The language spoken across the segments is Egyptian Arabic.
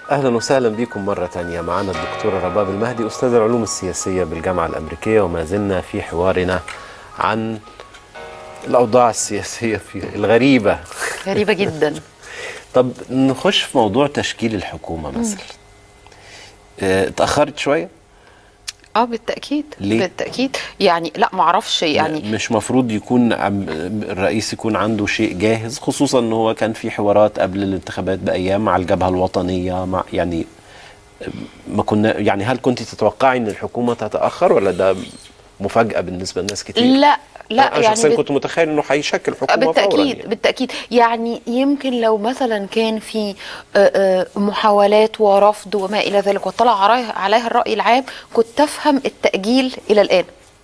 اهلا وسهلا بكم مره تانية معنا الدكتوره رباب المهدي استاذ العلوم السياسيه بالجامعه الامريكيه وما زلنا في حوارنا عن الاوضاع السياسيه في الغريبه غريبه جدا طب نخش في موضوع تشكيل الحكومه مثلا آه، اتاخرت شويه اه بالتاكيد ليه؟ بالتاكيد يعني لا ما اعرفش يعني مش مفروض يكون عم- الرئيس يكون عنده شيء جاهز خصوصا ان هو كان في حوارات قبل الانتخابات بايام مع الجبهه الوطنيه مع يعني ما كنا يعني هل كنت تتوقعي ان الحكومه تتاخر ولا ده مفاجاه بالنسبه لناس كتير لا لا انا يعني شخصيا بت- كنت متخيل انه هيشكل حكومه فورا بالتأكيد يعني. بالتأكيد يعني يمكن لو مثلا كان في آه، آه، محاولات ورفض وما إلى ذلك واطلع عليها عليها الرأي العام كنت أفهم التأجيل إلى الآن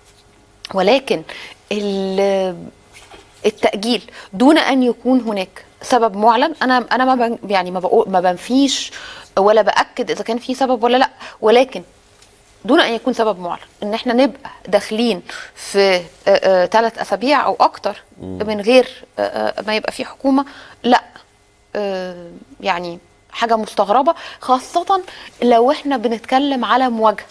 ولكن ال- التأجيل دون أن يكون هناك سبب معلن أنا أنا ما بن يعني ما بقول ما بنفيش ولا بأكد إذا كان في سبب ولا لا ولكن دون ان يكون سبب معلن ان احنا نبقى داخلين في ثلاث اسابيع او اكتر من غير آه، آه، ما يبقى في حكومه لا آه، يعني حاجه مستغربه خاصه لو احنا بنتكلم على مواجهه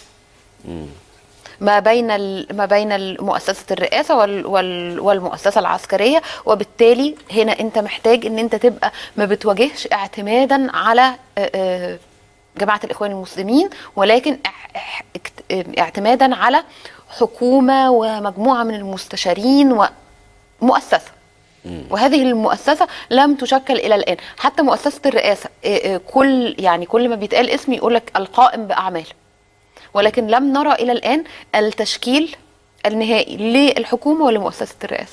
ما بين ال- ما بين مؤسسه الرئاسه وال وال والمؤسسه العسكريه وبالتالي هنا انت محتاج ان انت تبقى ما بتواجهش اعتمادا على آه، آه، جماعه الاخوان المسلمين ولكن اع- اع- اكت- اعتمادا على حكومه ومجموعه من المستشارين ومؤسسه وهذه المؤسسه لم تشكل الى الان حتى مؤسسه الرئاسه إيه إيه كل يعني كل ما بيتقال اسم يقول لك القائم باعمال ولكن لم نرى الى الان التشكيل النهائي للحكومه ولمؤسسه الرئاسه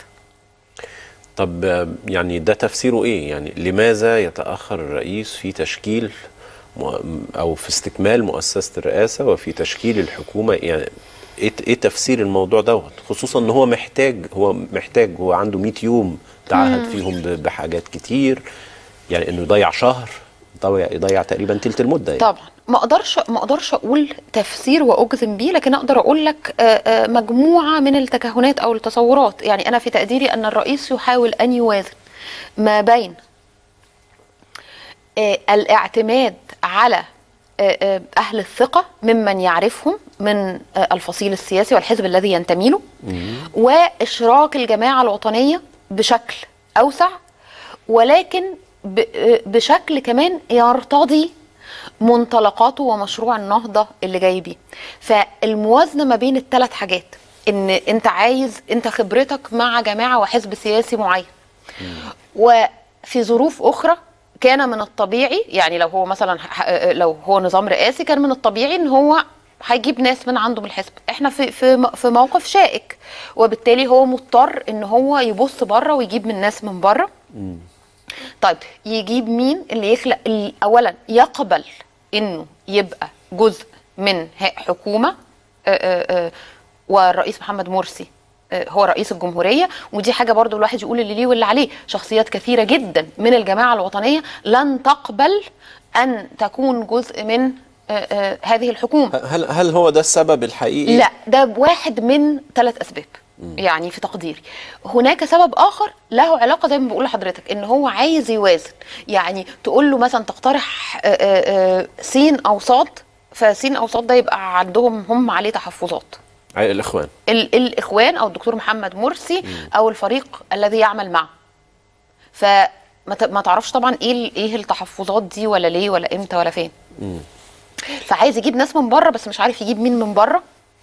طب آه، يعني ده تفسيره ايه يعني لماذا يتاخر الرئيس في تشكيل مؤ- او في استكمال مؤسسه الرئاسه وفي تشكيل الحكومه يعني ايه ايه تفسير الموضوع دوت خصوصا ان هو محتاج هو محتاج هو عنده 100 يوم تعهد فيهم ب- بحاجات كتير يعني انه يضيع شهر يضيع يضيع تقريبا تلت المده يعني. طبعا ما اقدرش ما اقدرش اقول تفسير واجزم بيه لكن اقدر اقول لك آه، آه، مجموعه من التكهنات او التصورات يعني انا في تقديري ان الرئيس يحاول ان يوازن ما بين آه، الاعتماد على آه، آه، اهل الثقه ممن يعرفهم من آه، الفصيل السياسي والحزب الذي ينتمي له واشراك الجماعه الوطنيه بشكل اوسع ولكن ب- آه، بشكل كمان يرتضي منطلقاته ومشروع النهضه اللي جاي بيه فالموازنه ما بين الثلاث حاجات ان انت عايز انت خبرتك مع جماعه وحزب سياسي معين وفي ظروف اخرى كان من الطبيعي يعني لو هو مثلا ح- لو هو نظام رئاسي كان من الطبيعي ان هو هيجيب ناس من عنده من الحزب احنا في في في موقف شائك وبالتالي هو مضطر ان هو يبص بره ويجيب من ناس من بره طيب يجيب مين اللي يخلق اللي اولا يقبل انه يبقى جزء من ه- حكومه آه، آه، آه، والرئيس محمد مرسي آه، هو رئيس الجمهوريه ودي حاجه برضو الواحد يقول اللي ليه واللي عليه شخصيات كثيره جدا من الجماعه الوطنيه لن تقبل ان تكون جزء من آه، آه، هذه الحكومه هل هل هو ده السبب الحقيقي لا ده واحد من ثلاث اسباب يعني في تقديري هناك سبب اخر له علاقه زي ما بقول لحضرتك ان هو عايز يوازن يعني تقول له مثلا تقترح آه، آه، آه، سين او صاد فسين او صاد ده يبقى عندهم هم عليه تحفظات عي- الاخوان ال- الاخوان او الدكتور محمد مرسي او الفريق الذي يعمل معه فما ت- ما تعرفش طبعا ايه ال- ايه التحفظات دي ولا ليه ولا امتى ولا فين فعايز يجيب ناس من بره بس مش عارف يجيب مين من بره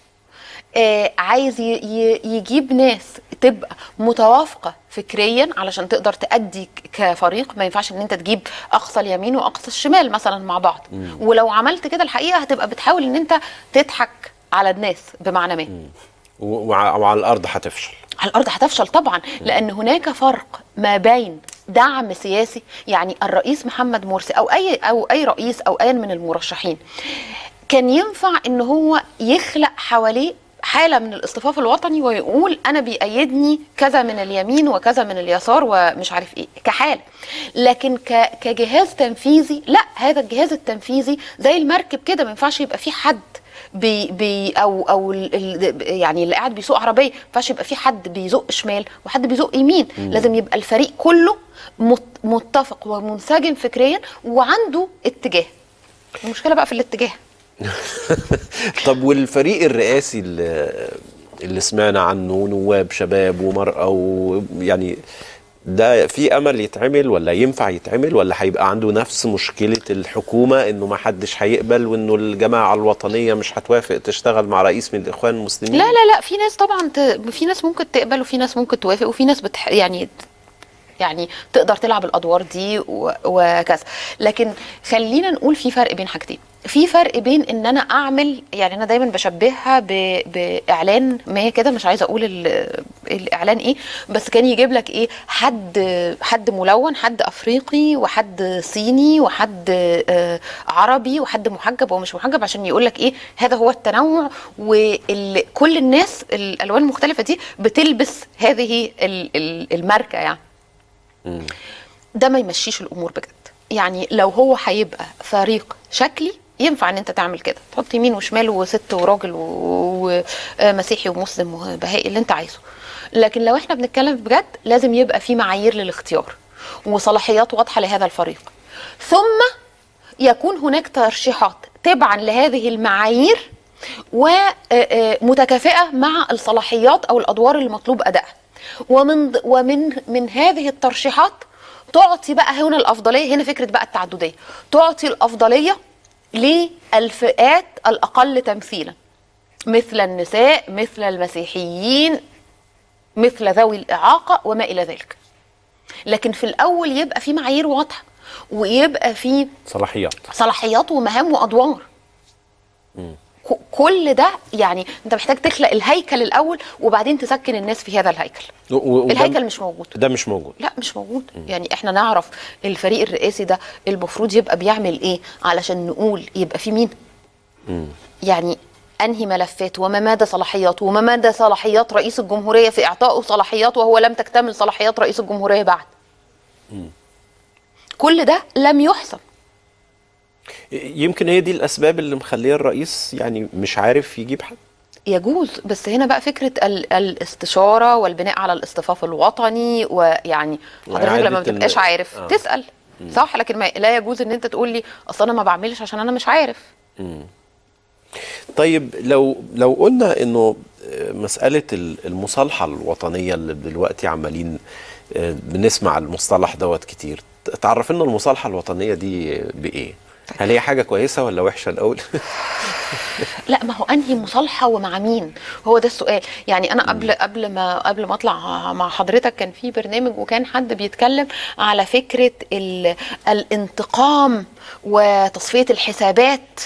آه عايز ي- ي- يجيب ناس تبقى متوافقه فكريا علشان تقدر تأدي ك- كفريق ما ينفعش ان انت تجيب اقصى اليمين واقصى الشمال مثلا مع بعض ولو عملت كده الحقيقه هتبقى بتحاول ان انت تضحك على الناس بمعنى ما و- وع- وعلى الارض هتفشل على الارض هتفشل طبعا لان هناك فرق ما بين دعم سياسي يعني الرئيس محمد مرسي او اي او اي رئيس او اي من المرشحين كان ينفع ان هو يخلق حواليه حاله من الاصطفاف الوطني ويقول انا بيأيدني كذا من اليمين وكذا من اليسار ومش عارف ايه كحاله لكن ك- كجهاز تنفيذي لا هذا الجهاز التنفيذي زي المركب كده ما ينفعش يبقى فيه حد بي بي او او ال- ال- يعني اللي قاعد بيسوق عربيه ما ينفعش يبقى في حد بيزق شمال وحد بيزق يمين لازم يبقى الفريق كله مت- متفق ومنسجم فكريا وعنده اتجاه المشكله بقى في الاتجاه طب والفريق الرئاسي اللي, اللي سمعنا عنه نواب شباب ومرأة ويعني ده في امل يتعمل ولا ينفع يتعمل ولا هيبقى عنده نفس مشكله الحكومه انه ما حدش هيقبل وانه الجماعه الوطنيه مش هتوافق تشتغل مع رئيس من الاخوان المسلمين لا لا لا في ناس طبعا ت... في ناس ممكن تقبل وفي ناس ممكن توافق وفي ناس بتح... يعني يعني تقدر تلعب الادوار دي و... وكذا لكن خلينا نقول في فرق بين حاجتين في فرق بين ان انا اعمل يعني انا دايما بشبهها ب... باعلان ما كده مش عايزه اقول ال... الاعلان ايه بس كان يجيب لك ايه حد حد ملون حد افريقي وحد صيني وحد آه عربي وحد محجب ومش محجب عشان يقول لك ايه هذا هو التنوع وكل الناس الالوان المختلفه دي بتلبس هذه ال... ال... الماركه يعني ده ما يمشيش الامور بجد يعني لو هو هيبقى فريق شكلي ينفع ان انت تعمل كده تحط يمين وشمال وست وراجل ومسيحي ومسلم وبهائي اللي انت عايزه لكن لو احنا بنتكلم بجد لازم يبقى في معايير للاختيار وصلاحيات واضحه لهذا الفريق ثم يكون هناك ترشيحات تبعا لهذه المعايير ومتكافئه مع الصلاحيات او الادوار اللي مطلوب ادائها ومن ومن من هذه الترشيحات تعطي بقى هنا الافضليه هنا فكره بقى التعدديه تعطي الافضليه للفئات الاقل تمثيلا مثل النساء مثل المسيحيين مثل ذوي الاعاقه وما الى ذلك لكن في الاول يبقى في معايير واضحه ويبقى في صلاحيات صلاحيات ومهام وادوار كل ده يعني انت محتاج تخلق الهيكل الاول وبعدين تسكن الناس في هذا الهيكل و... الهيكل مش موجود ده مش موجود لا مش موجود م. يعني احنا نعرف الفريق الرئاسي ده المفروض يبقى بيعمل ايه علشان نقول يبقى في مين م. يعني انهي ملفات وما مدى صلاحياته وما مدى صلاحيات رئيس الجمهوريه في اعطائه صلاحيات وهو لم تكتمل صلاحيات رئيس الجمهوريه بعد م. كل ده لم يحسن يمكن هي دي الاسباب اللي مخليه الرئيس يعني مش عارف يجيب حد يجوز بس هنا بقى فكره ال الاستشاره والبناء على الاصطفاف الوطني ويعني حضرتك لما ما بتبقاش عارف آه. تسال مم. صح لكن ما لا يجوز ان انت تقول لي اصل انا ما بعملش عشان انا مش عارف مم. طيب لو لو قلنا انه مساله المصالحه الوطنيه اللي دلوقتي عمالين بنسمع المصطلح دوت كتير تعرف لنا المصالحه الوطنيه دي بايه هل هي حاجه كويسه ولا وحشه الاول لا ما هو انهي مصالحه ومع مين هو ده السؤال يعني انا قبل قبل ما قبل ما اطلع مع حضرتك كان في برنامج وكان حد بيتكلم على فكره الانتقام وتصفيه الحسابات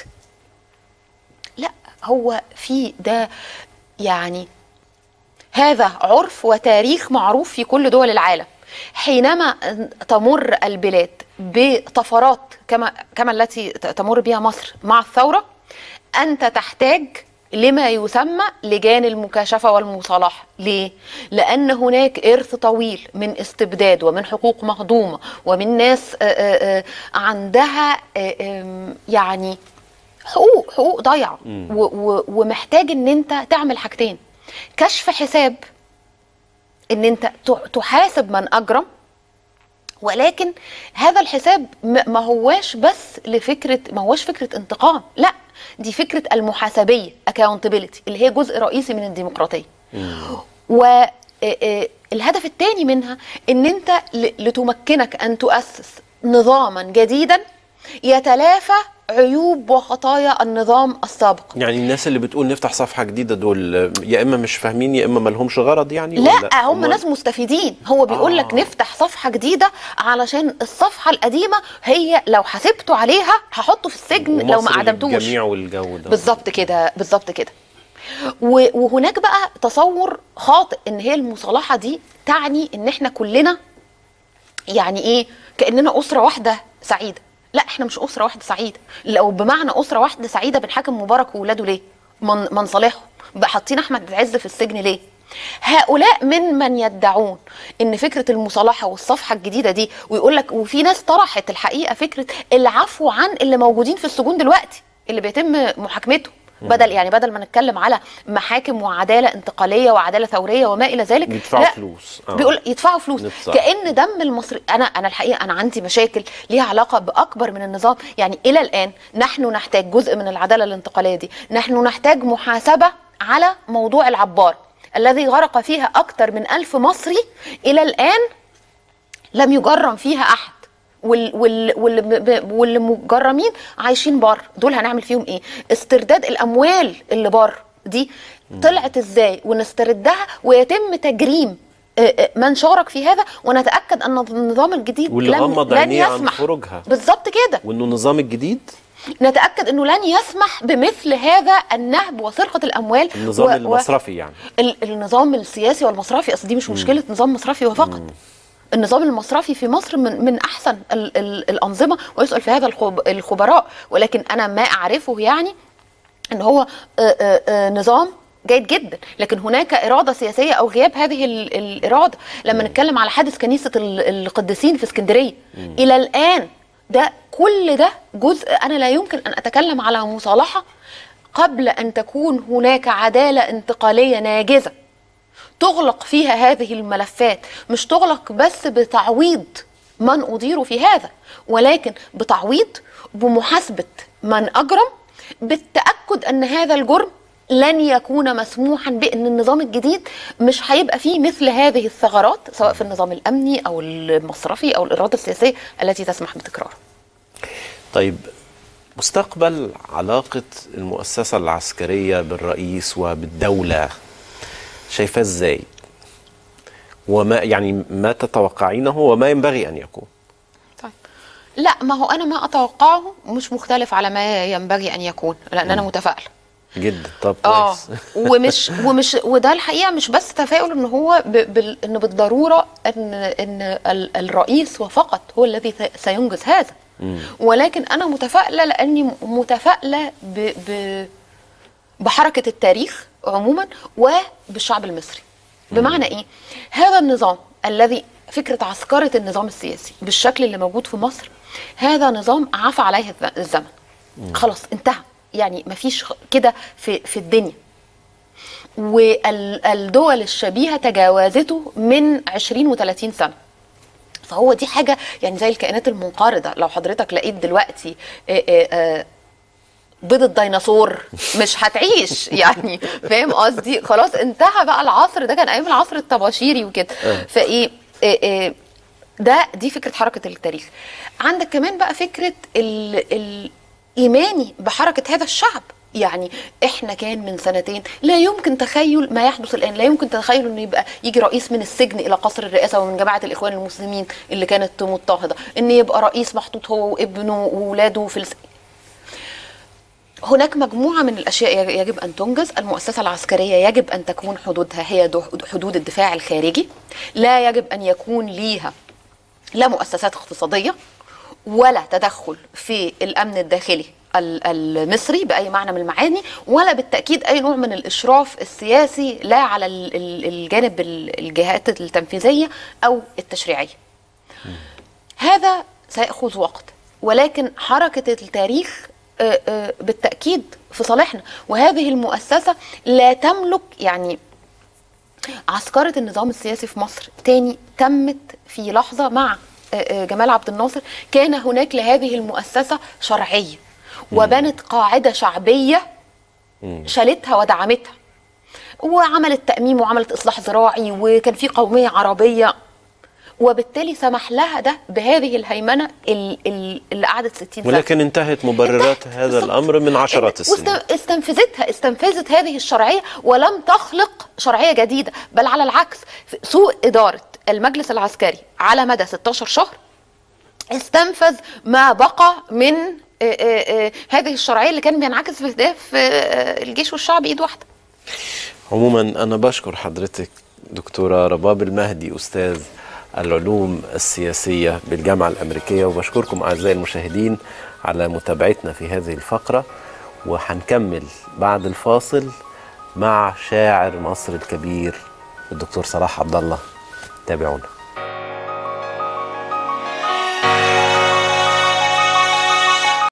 لا هو في ده يعني هذا عرف وتاريخ معروف في كل دول العالم حينما تمر البلاد بطفرات كما كما التي تمر بها مصر مع الثوره انت تحتاج لما يسمى لجان المكاشفه والمصالحه، ليه؟ لان هناك ارث طويل من استبداد ومن حقوق مهضومه ومن ناس عندها يعني حقوق حقوق ضايعه ومحتاج ان انت تعمل حاجتين كشف حساب ان انت تحاسب من اجرم ولكن هذا الحساب ما هواش بس لفكره ما هواش فكره انتقام لا دي فكره المحاسبيه accountability اللي هي جزء رئيسي من الديمقراطيه والهدف الثاني منها ان انت لتمكنك ان تؤسس نظاما جديدا يتلافى عيوب وخطايا النظام السابق يعني الناس اللي بتقول نفتح صفحه جديده دول يا اما مش فاهمين يا اما ما لهمش غرض يعني لا ولا هم ناس مستفيدين هو بيقول آه. لك نفتح صفحه جديده علشان الصفحه القديمه هي لو حاسبته عليها هحطه في السجن لو ما اعدمتوش الجميع والجو ده بالظبط كده بالظبط كده وهناك بقى تصور خاطئ ان هي المصالحه دي تعني ان احنا كلنا يعني ايه كاننا اسره واحده سعيده لا احنا مش اسره واحده سعيده لو بمعنى اسره واحده سعيده بنحاكم مبارك وولاده ليه من من صالحهم حاطين احمد عز في السجن ليه هؤلاء من من يدعون ان فكره المصالحه والصفحه الجديده دي ويقول لك وفي ناس طرحت الحقيقه فكره العفو عن اللي موجودين في السجون دلوقتي اللي بيتم محاكمتهم بدل يعني بدل ما نتكلم على محاكم وعداله انتقاليه وعداله ثوريه وما الى ذلك بيدفعوا لا، فلوس. آه. بيقول يدفعوا فلوس ندفع. كان دم المصري انا انا الحقيقه انا عندي مشاكل ليها علاقه باكبر من النظام يعني الى الان نحن نحتاج جزء من العداله الانتقاليه دي نحن نحتاج محاسبه على موضوع العبار الذي غرق فيها اكثر من ألف مصري الى الان لم يجرم فيها احد وال وال واللي, ب- واللي مجرمين عايشين بره دول هنعمل فيهم ايه استرداد الاموال اللي بره دي طلعت ازاي ونستردها ويتم تجريم آه، آه، من شارك في هذا ونتاكد ان النظام الجديد واللي لن, غمض لن عينيه عن يسمح خروجها. بالظبط كده وانه النظام الجديد نتاكد انه لن يسمح بمثل هذا النهب وسرقه الاموال النظام و- و- المصرفي يعني ال- النظام السياسي والمصرفي اصل دي مش مشكله نظام مصرفي وفقط النظام المصرفي في مصر من من احسن ال ال الانظمه ويسال في هذا الخب- الخبراء ولكن انا ما اعرفه يعني ان هو آه، آه، آه، نظام جيد جدا لكن هناك اراده سياسيه او غياب هذه ال- الاراده لما نتكلم على حادث كنيسه ال- القديسين في اسكندريه الى الان ده كل ده جزء انا لا يمكن ان اتكلم على مصالحه قبل ان تكون هناك عداله انتقاليه ناجزه تغلق فيها هذه الملفات مش تغلق بس بتعويض من أضير في هذا ولكن بتعويض بمحاسبة من أجرم بالتأكد أن هذا الجرم لن يكون مسموحا بأن النظام الجديد مش هيبقى فيه مثل هذه الثغرات سواء في النظام الأمني أو المصرفي أو الإرادة السياسية التي تسمح بتكراره طيب مستقبل علاقة المؤسسة العسكرية بالرئيس وبالدولة شايفاه ازاي؟ وما يعني ما تتوقعينه وما ينبغي ان يكون؟ طيب لا ما هو أنا ما أتوقعه مش مختلف على ما ينبغي أن يكون لأن أنا متفائلة جدا طب اه كويس ومش ومش وده الحقيقه مش بس تفاؤل ان هو ب... بال... ان بالضروره ان ان ال... الرئيس وفقط هو الذي س- سينجز هذا ولكن انا متفائله لاني م- متفائله ب... ب... بحركه التاريخ عموما وبالشعب المصري بمعنى ايه هذا النظام الذي فكره عسكره النظام السياسي بالشكل اللي موجود في مصر هذا نظام عفى عليه الز- الزمن خلاص انتهى يعني مفيش خ- كده في في الدنيا والدول الشبيهه تجاوزته من 20 و30 سنه فهو دي حاجه يعني زي الكائنات المنقرضه لو حضرتك لقيت دلوقتي آه، آه، آه، بيض الديناصور مش هتعيش يعني فاهم قصدي خلاص انتهى بقى العصر ده كان ايام العصر الطباشيري وكده فايه إيه إيه ده دي فكره حركه التاريخ عندك كمان بقى فكره ال الايماني بحركه هذا الشعب يعني احنا كان من سنتين لا يمكن تخيل ما يحدث الان لا يمكن تخيل انه يبقى يجي رئيس من السجن الى قصر الرئاسه ومن جماعه الاخوان المسلمين اللي كانت مضطهده ان يبقى رئيس محطوط هو وابنه واولاده في الس... هناك مجموعة من الأشياء يجب أن تنجز المؤسسة العسكرية يجب أن تكون حدودها هي دو- حدود الدفاع الخارجي لا يجب أن يكون ليها لا مؤسسات اقتصادية ولا تدخل في الأمن الداخلي ال- المصري بأي معنى من المعاني ولا بالتأكيد أي نوع من الإشراف السياسي لا على ال- ال- الجانب ال- الجهات التنفيذية أو التشريعية هذا سيأخذ وقت ولكن حركة التاريخ آه، آه، بالتأكيد في صالحنا وهذه المؤسسة لا تملك يعني عسكرة النظام السياسي في مصر تاني تمت في لحظة مع آه، آه، جمال عبد الناصر كان هناك لهذه المؤسسة شرعية وبنت قاعدة شعبية شالتها ودعمتها وعملت تأميم وعملت إصلاح زراعي وكان في قومية عربية وبالتالي سمح لها ده بهذه الهيمنة ال- ال- اللي قعدت 60 سنة ولكن انتهت مبررات انتهت. هذا بالظبط. الامر من عشرات السنين واست- استنفذتها استنفذت هذه الشرعيه ولم تخلق شرعيه جديده بل على العكس سوء اداره المجلس العسكري على مدى 16 شهر استنفذ ما بقى من آه، آه، آه، هذه الشرعيه اللي كان بينعكس في اهداف آه، الجيش والشعب ايد واحده عموما انا بشكر حضرتك دكتوره رباب المهدي استاذ العلوم السياسيه بالجامعه الامريكيه وبشكركم اعزائي المشاهدين على متابعتنا في هذه الفقره وهنكمل بعد الفاصل مع شاعر مصر الكبير الدكتور صلاح عبد الله تابعونا